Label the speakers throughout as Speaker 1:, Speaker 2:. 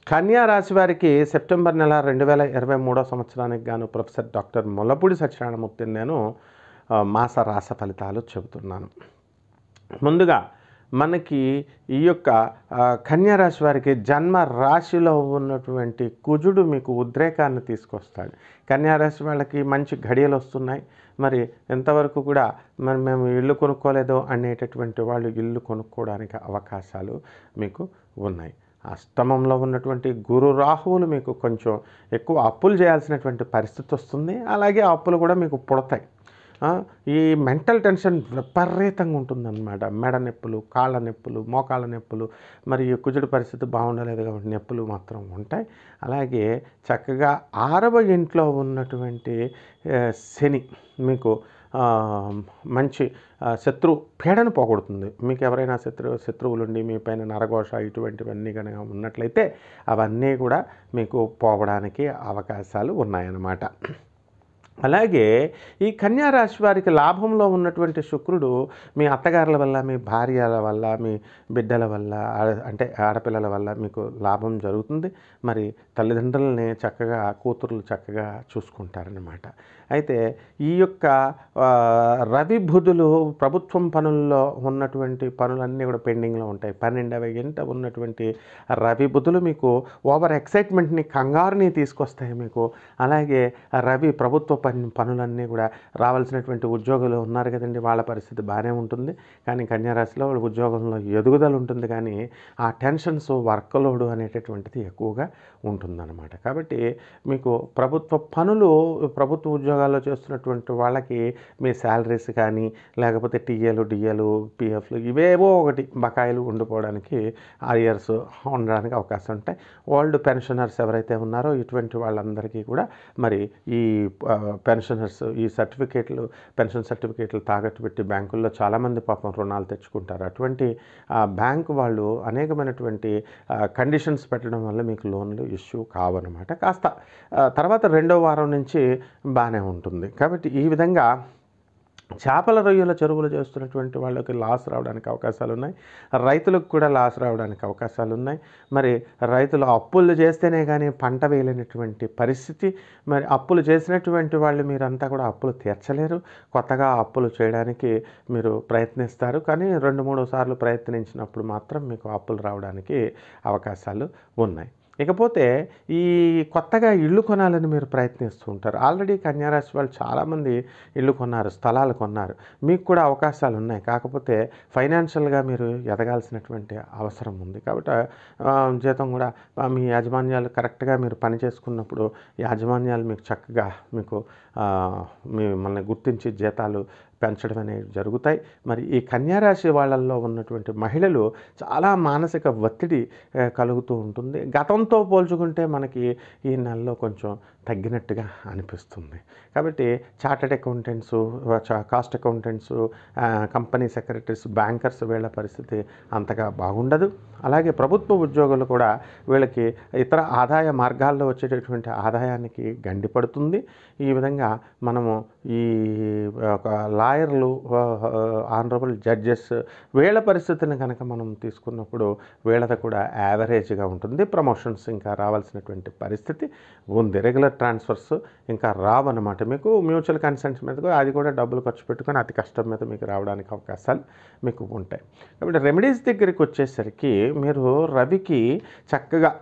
Speaker 1: కన్యా రాశి వారికి సెప్టెంబర్ నెల రెండు వేల ఇరవై మూడో సంవత్సరానికి గాను ప్రొఫెసర్ డాక్టర్ మొలపూడి సత్యనారాయణమూర్తిని నేను ఆ, మాస రాస ఫలితాలు చెబుతున్నాను ముందుగా మనకి ఈ యొక్క ఆ, కన్యా రాశి వారికి జన్మ రాశిలో ఉన్నటువంటి కుజుడు మీకు ఉద్రేకాన్ని తీసుకొస్తాడు కన్యా రాశి వాళ్ళకి మంచి ఘడియలు వస్తున్నాయి మరి ఎంతవరకు కూడా మరి మేము ఇల్లు కొనుక్కోలేదు అనేటటువంటి వాళ్ళు ఇల్లు కొనుక్కోవడానికి అవకాశాలు మీకు ఉన్నాయి అష్టమంలో ఉన్నటువంటి గురు రాహువులు మీకు కొంచెం ఎక్కువ అప్పులు చేయాల్సినటువంటి పరిస్థితి వస్తుంది అలాగే ఆ అప్పులు కూడా మీకు పుడతాయి ఆ, ఈ మెంటల్ టెన్షన్ విపరీతంగా ఉంటుందన్నమాట మెడ నొప్పులు కాళ్ళ నొప్పులు మోకాళ్ళ నొప్పులు మరి ఈ కుజుడు పరిస్థితి బాగుండలేదు కాబట్టి నొప్పులు మాత్రం ఉంటాయి అలాగే చక్కగా ఆరవ ఇంట్లో ఉన్నటువంటి ఆ, శని మీకు ఆ, మంచి ఆ, శత్రు పీడను పోగొడుతుంది మీకు ఎవరైనా శత్రు శత్రువులుండి మీ పైన నరఘోష ఇటువంటివన్నీ కనుక ఉన్నట్లయితే అవన్నీ కూడా మీకు పోవడానికి అవకాశాలు ఉన్నాయన్నమాట అలాగే ఈ కన్యా రాశి వారికి లాభంలో ఉన్నటువంటి శుక్రుడు మీ అత్తగారుల వల్ల మీ భార్యల వల్ల మీ బిడ్డల వల్ల ఆ- అంటే ఆడపిల్లల వల్ల మీకు లాభం జరుగుతుంది మరి తల్లిదండ్రులని చక్కగా కూతుర్లు చక్కగా చూసుకుంటారనమాట అయితే ఈ యొక్క ఆ, రవి బుధులు ప్రభుత్వం పనుల్లో ఉన్నటువంటి పనులన్నీ కూడా పెండింగ్లో ఉంటాయి పన్నెండవ గంట ఉన్నటువంటి రవి బుధులు మీకు ఓవర్ ఎక్సైట్మెంట్ని కంగారుని తీసుకొస్తాయి మీకు అలాగే రవి ప్రభుత్వ పని పనులన్నీ కూడా రావాల్సినటువంటి ఉద్యోగులు ఉన్నారు కదండి వాళ్ళ పరిస్థితి బాగానే ఉంటుంది కానీ కన్యారాశిలో వాళ్ళ ఉద్యోగంలో ఎదుగుదల ఉంటుంది కానీ ఆ టెన్షన్స్ వర్క్ లోడ్ అనేటటువంటిది ఎక్కువగా ఉంటుందన్నమాట కాబట్టి మీకు ప్రభుత్వ పనులు ప్రభుత్వ ఉద్యోగాల్లో చేస్తున్నటువంటి వాళ్ళకి మీ శాలరీస్ కానీ లేకపోతే టీఏలు డిఏలు పిఎఫ్లు ఇవేవో ఒకటి బకాయిలు ఉండిపోవడానికి ఇయర్స్ ఉండడానికి అవకాశం ఉంటాయి ఓల్డ్ పెన్షనర్స్ ఎవరైతే ఉన్నారో ఇటువంటి వాళ్ళందరికీ కూడా మరి ఈ ఆ, పెన్షనర్స్ ఈ సర్టిఫికేట్లు పెన్షన్ సర్టిఫికేట్లు తాకట్టు పెట్టి బ్యాంకుల్లో చాలామంది పాపం రుణాలు తెచ్చుకుంటారు అటువంటి ఆ, బ్యాంకు వాళ్ళు అనేకమైనటువంటి ఆ, కండిషన్స్ పెట్టడం వల్ల మీకు లోన్లు ఇష్యూ కావన్నమాట కాస్త ఆ, తర్వాత రెండో వారం నుంచి బాగానే ఉంటుంది కాబట్టి ఈ విధంగా చేపల రొయ్యల చెరువులు చేస్తున్నటువంటి వాళ్ళకి లాస్ రావడానికి అవకాశాలు ఉన్నాయి రైతులకు కూడా లాస్ రావడానికి అవకాశాలు ఉన్నాయి మరి రైతులు అప్పులు చేస్తేనే కానీ పంట వేయలేనటువంటి పరిస్థితి మరి అప్పులు చేసినటువంటి వాళ్ళు మీరంతా కూడా అప్పులు తీర్చలేరు కొత్తగా అప్పులు చేయడానికి మీరు ప్రయత్నిస్తారు కానీ రెండు మూడు సార్లు ప్రయత్నించినప్పుడు మాత్రం మీకు అప్పులు రావడానికి అవకాశాలు ఉన్నాయి ఇకపోతే ఈ కొత్తగా ఇల్లు కొనాలని మీరు ప్రయత్నిస్తూ ఉంటారు ఆల్రెడీ కన్యారాశి వాళ్ళు చాలామంది ఇల్లు కొన్నారు స్థలాలు కొన్నారు మీకు కూడా అవకాశాలు ఉన్నాయి కాకపోతే ఫైనాన్షియల్గా మీరు ఎదగాల్సినటువంటి అవసరం ఉంది కాబట్టి ఆ, జీతం కూడా ఆ, మీ యాజమాన్యాలు కరెక్ట్గా మీరు పని చేసుకున్నప్పుడు యాజమాన్యాలు మీకు చక్కగా మీకు ఆ, మిమ్మల్ని గుర్తించి జీతాలు పెంచడం అనేవి జరుగుతాయి మరి ఈ కన్యారాశి వాళ్ళల్లో ఉన్నటువంటి మహిళలు చాలా మానసిక ఒత్తిడి ఆ, కలుగుతూ ఉంటుంది గతంతో పోల్చుకుంటే మనకి ఈ నెలలో కొంచెం తగ్గినట్టుగా అనిపిస్తుంది కాబట్టి chartered accountants cost accountants company secretaries bankers వీళ్ళ పరిస్థితి అంతగా బాగుండదు అలాగే ప్రభుత్వ ఉద్యోగులు కూడా వీళ్ళకి ఇతర ఆదాయ మార్గాల్లో వచ్చేటటువంటి ఆదాయానికి గండిపడుతుంది ఈ విధంగా మనము ఈ ఒక లాయర్లు ఆనరబుల్ జడ్జెస్ వీళ్ళ పరిస్థితిని కనుక మనం తీసుకున్నప్పుడు వీళ్ళది కూడా యావరేజ్గా ఉంటుంది ప్రమోషన్స్ ఇంకా రావాల్సినటువంటి పరిస్థితి ఉంది రెగ్యులర్ ట్రాన్స్ఫర్స్ ఇంకా రావన్నమాట మీకు మ్యూచువల్ కన్సెంట్స్ మీద కూడా అది కూడా డబ్బులు ఖర్చు పెట్టుకొని అతి కష్టం మీద మీకు రావడానికి అవకాశాలు మీకు ఉంటాయి కాబట్టి రెమెడీస్ దగ్గరికి వచ్చేసరికి మీరు రవికి చక్కగా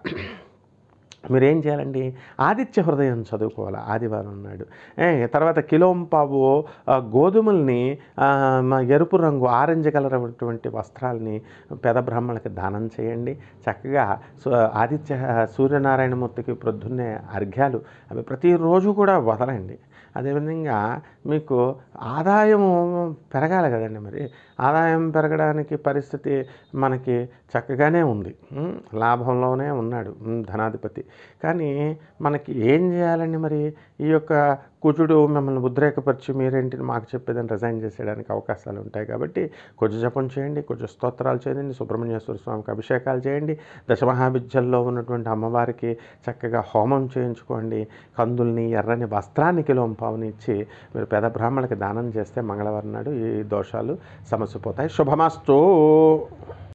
Speaker 1: మీరు ఏం చేయాలండి ఆదిత్య హృదయం చదువుకోవాలి ఆదివారం నాడు ఏ, తర్వాత కిలోంపావు ఆ, గోధుమల్ని ఆ, మ- ఎరుపు రంగు ఆరెంజ్ కలర్ అటువంటి వస్త్రాలని పెద బ్రాహ్మణులకి దానం చేయండి చక్కగా సు- ఆదిత్య సూర్యనారాయణమూర్తికి ప్రొద్దున్నే అర్ఘ్యాలు అవి ప్రతిరోజు కూడా వదలండి అదేవిధంగా మీకు ఆదాయము పెరగాలి కదండి మరి ఆదాయం పెరగడానికి పరిస్థితి మనకి చక్కగానే ఉంది ఉం, లాభంలోనే ఉన్నాడు ఉం, ధనాధిపతి కానీ మనకి ఏం చేయాలండి మరి ఈ యొక్క కుజుడు మిమ్మల్ని ఉద్రేకపరిచి మీరేంటి మాకు చెప్పేదని రిజైన్ చేసేయడానికి అవకాశాలు ఉంటాయి కాబట్టి కుజ జపం చేయండి కుజ స్తోత్రాలు చేయండి సుబ్రహ్మణ్యేశ్వర స్వామికి అభిషేకాలు చేయండి దశమహావిద్యల్లో ఉన్నటువంటి అమ్మవారికి చక్కగా హోమం చేయించుకోండి కందుల్ని ఎర్రని వస్త్రాన్ని కిలోంపావుని ఇచ్చి మీరు పెద బ్రాహ్మణులకి దానం చేస్తే మంగళవారం నాడు ఈ దోషాలు సమసిపోతాయి శుభమస్తు